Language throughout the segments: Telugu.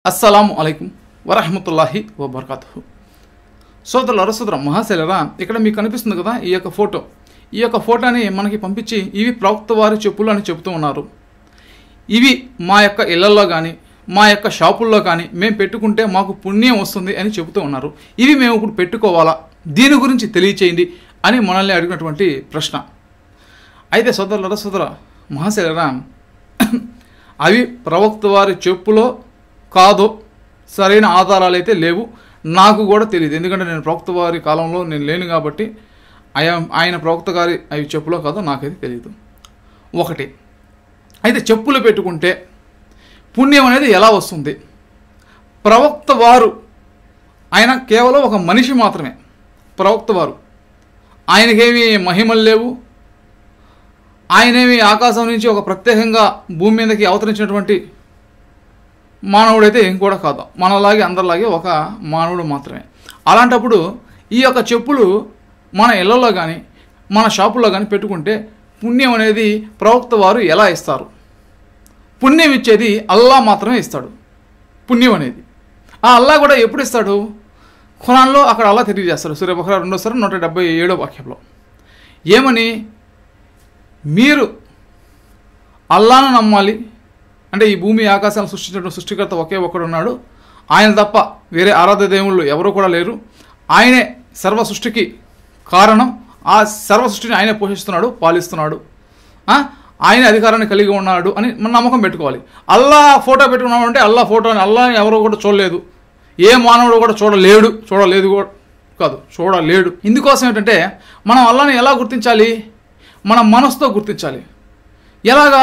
అస్సలం అలైకుం వరహమతుల్లాహి వబర్కాతు సోదరుల అరసోదర మహాశైలరా ఇక్కడ మీకు కనిపిస్తుంది కదా ఈ యొక్క ఫోటో ఈ యొక్క ఫోటోని మనకి పంపించి ఇవి ప్రవక్త వారి చెప్పులు అని చెబుతూ ఉన్నారు ఇవి మా యొక్క ఇళ్లలో కానీ మా యొక్క షాపుల్లో కానీ మేము పెట్టుకుంటే మాకు పుణ్యం వస్తుంది అని చెబుతూ ఉన్నారు ఇవి మేము ఇప్పుడు పెట్టుకోవాలా దీని గురించి తెలియచేయండి అని మనల్ని అడిగినటువంటి ప్రశ్న అయితే సోదరుల సోదర మహాశైలరా అవి ప్రవక్త వారి చెప్పులో కాదో సరైన ఆధారాలు అయితే లేవు నాకు కూడా తెలియదు ఎందుకంటే నేను ప్రవక్త వారి కాలంలో నేను లేను కాబట్టి ఆయన ఆయన ప్రవక్త గారి అవి చెప్పులో కాదో నాకైతే తెలియదు ఒకటి అయితే చెప్పులు పెట్టుకుంటే పుణ్యం అనేది ఎలా వస్తుంది ప్రవక్త వారు ఆయన కేవలం ఒక మనిషి మాత్రమే ప్రవక్త వారు ఆయనకేమి మహిమలు లేవు ఆయనేమి ఆకాశం నుంచి ఒక ప్రత్యేకంగా భూమి మీదకి అవతరించినటువంటి మానవుడైతే ఏం కూడా కాదు మనలాగే అందరిలాగే ఒక మానవుడు మాత్రమే అలాంటప్పుడు ఈ యొక్క చెప్పులు మన ఇళ్లలో కానీ మన షాపుల్లో కానీ పెట్టుకుంటే పుణ్యం అనేది ప్రవక్త వారు ఎలా ఇస్తారు పుణ్యం ఇచ్చేది అల్లా మాత్రమే ఇస్తాడు పుణ్యం అనేది ఆ అల్లా కూడా ఎప్పుడు ఇస్తాడు ఖురాన్లో అక్కడ అల్లా తెలియజేస్తాడు సూర్య బహ్రా రెండోసారి నూట డెబ్బై ఏడో వాక్యంలో ఏమని మీరు అల్లాను నమ్మాలి అంటే ఈ భూమి ఆకాశాలను సృష్టించిన సృష్టికర్త ఒకే ఒకడు ఉన్నాడు ఆయన తప్ప వేరే ఆరాధ్య దేవుళ్ళు ఎవరు కూడా లేరు ఆయనే సర్వ సృష్టికి కారణం ఆ సర్వ సృష్టిని ఆయనే పోషిస్తున్నాడు పాలిస్తున్నాడు ఆ? ఆయన అధికారాన్ని కలిగి ఉన్నాడు అని మన నమ్మకం పెట్టుకోవాలి అల్లా ఫోటో పెట్టుకున్నామంటే అల్లా ఫోటోని అల్లా ఎవరో కూడా చూడలేదు ఏ మానవుడు కూడా చూడలేడు చూడలేదు కూడా కాదు చూడలేడు ఇందుకోసం ఏంటంటే మనం అల్లాని ఎలా గుర్తించాలి మన మనసుతో గుర్తించాలి ఎలాగా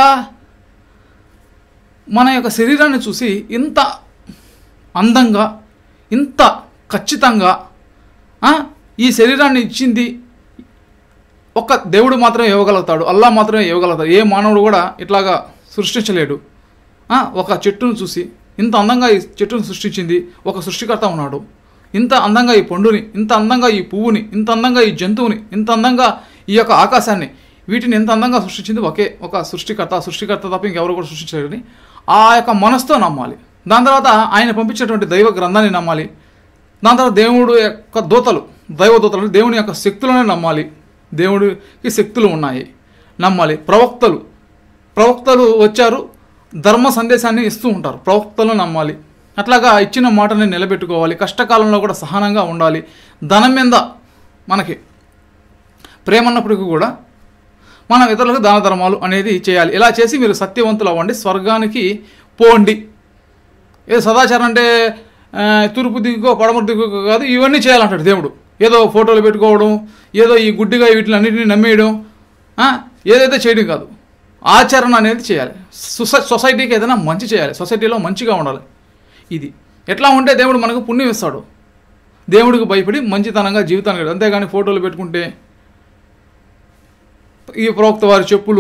మన యొక్క శరీరాన్ని చూసి ఇంత అందంగా ఇంత ఖచ్చితంగా ఆ, ఈ శరీరాన్ని ఇచ్చింది ఒక్క దేవుడు మాత్రమే ఇవ్వగలుగుతాడు అల్లా మాత్రమే ఇవ్వగలుగుతాడు ఏ మానవుడు కూడా ఇట్లాగా సృష్టించలేడు ఆ, ఒక చెట్టును చూసి ఇంత అందంగా ఈ చెట్టును సృష్టించింది ఒక సృష్టికర్త ఉన్నాడు ఇంత అందంగా ఈ పండుని ఇంత అందంగా ఈ పువ్వుని ఇంత అందంగా ఈ జంతువుని ఇంత అందంగా ఈ యొక్క ఆకాశాన్ని వీటిని ఎంత అందంగా సృష్టించింది ఒకే ఒక సృష్టికర్త ఆ సృష్టికర్త తప్ప ఇంకెవరు కూడా సృష్టించలేరని ఆ యొక్క మనసుతో నమ్మాలి దాని తర్వాత ఆయన పంపించేటువంటి దైవ గ్రంథాన్ని నమ్మాలి దాని తర్వాత దేవుడు యొక్క దూతలు దైవ దూతలు దేవుని యొక్క శక్తులనే నమ్మాలి దేవుడికి శక్తులు ఉన్నాయి నమ్మాలి ప్రవక్తలు ప్రవక్తలు వచ్చారు ధర్మ సందేశాన్ని ఇస్తూ ఉంటారు ప్రవక్తలను నమ్మాలి అట్లాగా ఇచ్చిన మాటని నిలబెట్టుకోవాలి కష్టకాలంలో కూడా సహనంగా ఉండాలి ధనం మీద మనకి ప్రేమ ఉన్నప్పటికీ కూడా మనం ఇతరులకు దాన ధర్మాలు అనేది చేయాలి ఇలా చేసి మీరు సత్యవంతులు అవ్వండి స్వర్గానికి పోండి ఏదో సదాచారం అంటే ఆ, తూర్పు దిగుకో పడమర దిగుకో కాదు ఇవన్నీ చేయాలంటాడు దేవుడు ఏదో ఫోటోలు పెట్టుకోవడం ఏదో ఈ గుడ్డిగా వీటిని అన్నింటినీ నమ్మేయడం ఆ, ఏదైతే చేయడం కాదు ఆచరణ అనేది చేయాలి సొసై సొసైటీకి ఏదైనా మంచి చేయాలి సొసైటీలో మంచిగా ఉండాలి ఇది ఎట్లా ఉంటే దేవుడు మనకు పుణ్యం ఇస్తాడు దేవుడికి భయపడి మంచితనంగా జీవితాన్ని గడపాలి. అంతేగాని ఫోటోలు పెట్టుకుంటే ఈ ప్రవక్త వారి చెప్పులు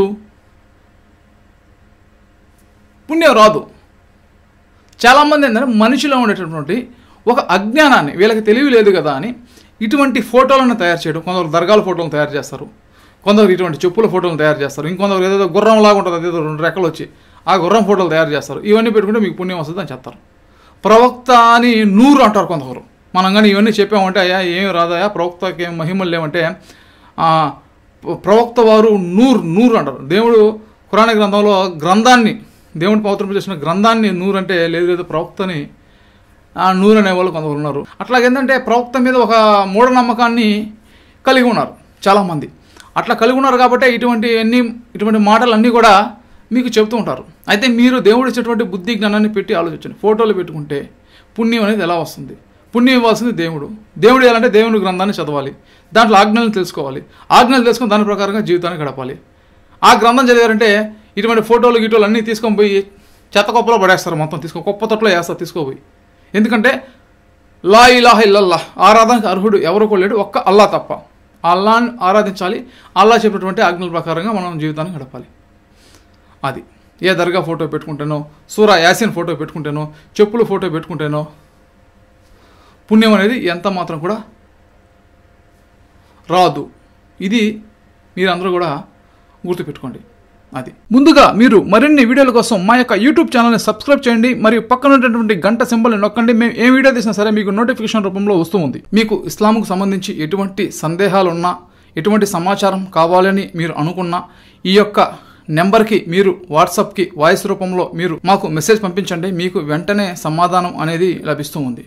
పుణ్యం రాదు చాలామంది ఏంటంటే మనిషిలో ఉండేటటువంటి ఒక అజ్ఞానాన్ని వీళ్ళకి తెలివి లేదు కదా అని ఇటువంటి ఫోటోలను తయారు చేయడం కొందరు దర్గాల ఫోటోలను తయారు చేస్తారు కొందరు ఇటువంటి చెప్పుల ఫోటోలను తయారు చేస్తారు ఇంకొందరు ఏదో గుర్రం లాగా ఉంటుంది అదేదో రెండు రెక్కలు వచ్చి ఆ గుర్రం ఫోటోలు తయారు చేస్తారు ఇవన్నీ పెట్టుకుంటే మీకు పుణ్యం వస్తుంది అని చెప్తారు ప్రవక్త అని నూరు అంటారు కొందరు మనం కానీ ఇవన్నీ చెప్పామంటే అయ్యా ఏమి రాదయా ప్రవక్తకి ఏం మహిమలు లేవంటే ఆ, ప్రవక్త వారు నూరు నూరు అంటారు దేవుడు పురాణ గ్రంథంలో గ్రంథాన్ని దేవుని పవిత్రం చేసిన గ్రంథాన్ని నూరు అంటే లేదు లేదు ప్రవక్తని ఆ నూరు అనే వాళ్ళు కొందరు ఉన్నారు అట్లాగేంటంటే ప్రవక్త మీద ఒక మూఢనమ్మకాన్ని కలిగి ఉన్నారు చాలామంది అట్లా కలిగి ఉన్నారు కాబట్టి ఇటువంటి అన్ని ఇటువంటి మాటలన్నీ కూడా మీకు చెప్తూ ఉంటారు అయితే మీరు దేవుడు ఇచ్చేటువంటి బుద్ధి జ్ఞానాన్ని పెట్టి ఆలోచించండి ఫోటోలు పెట్టుకుంటే పుణ్యం అనేది ఎలా వస్తుంది పుణ్యం ఇవ్వాల్సింది దేవుడు దేవుడు ఇవ్వాలంటే దేవుని గ్రంథాన్ని చదవాలి దాంట్లో ఆజ్ఞలను తెలుసుకోవాలి ఆజ్ఞలు తెలుసుకొని దాని ప్రకారంగా జీవితాన్ని గడపాలి ఆ గ్రంథం చదివారంటే ఇటువంటి ఫోటోలు గీటోలు అన్నీ తీసుకొని పోయి చెత్త కుప్పలో పడేస్తారు మొత్తం తీసుకో కుప్ప తొట్లో వేస్తారు తీసుకోపోయి ఎందుకంటే లా ఇలాహ ఇల్లల్లా ఆరాధనకు అర్హుడు ఎవరు కూడా లేడు ఒక్క అల్లా తప్ప ఆ అల్లాని ఆరాధించాలి అల్లా చెప్పినటువంటి ఆజ్ఞల ప్రకారంగా మనం జీవితాన్ని గడపాలి అది ఏ దర్గా ఫోటో పెట్టుకుంటానో సూరా యాసిన్ ఫోటో పెట్టుకుంటానో చెప్పుల ఫోటో పెట్టుకుంటానో పుణ్యం అనేది ఎంత మాత్రం కూడా రాదు ఇది మీరందరూ కూడా గుర్తుపెట్టుకోండి అది ముందుగా మీరు మరిన్ని వీడియోల కోసం మా యొక్క యూట్యూబ్ ఛానల్ని సబ్స్క్రైబ్ చేయండి మరియు పక్కన ఉన్నటువంటి గంట సింబల్ని నొక్కండి మేము ఏ వీడియో తీసినా సరే మీకు నోటిఫికేషన్ రూపంలో వస్తూ ఉంది మీకు ఇస్లాంకు సంబంధించి ఎటువంటి సందేహాలు ఉన్నా ఎటువంటి సమాచారం కావాలని మీరు అనుకున్నా ఈ యొక్క నెంబర్కి మీరు వాట్సాప్కి వాయిస్ రూపంలో మీరు మాకు మెసేజ్ పంపించండి మీకు వెంటనే సమాధానం అనేది లభిస్తూ ఉంది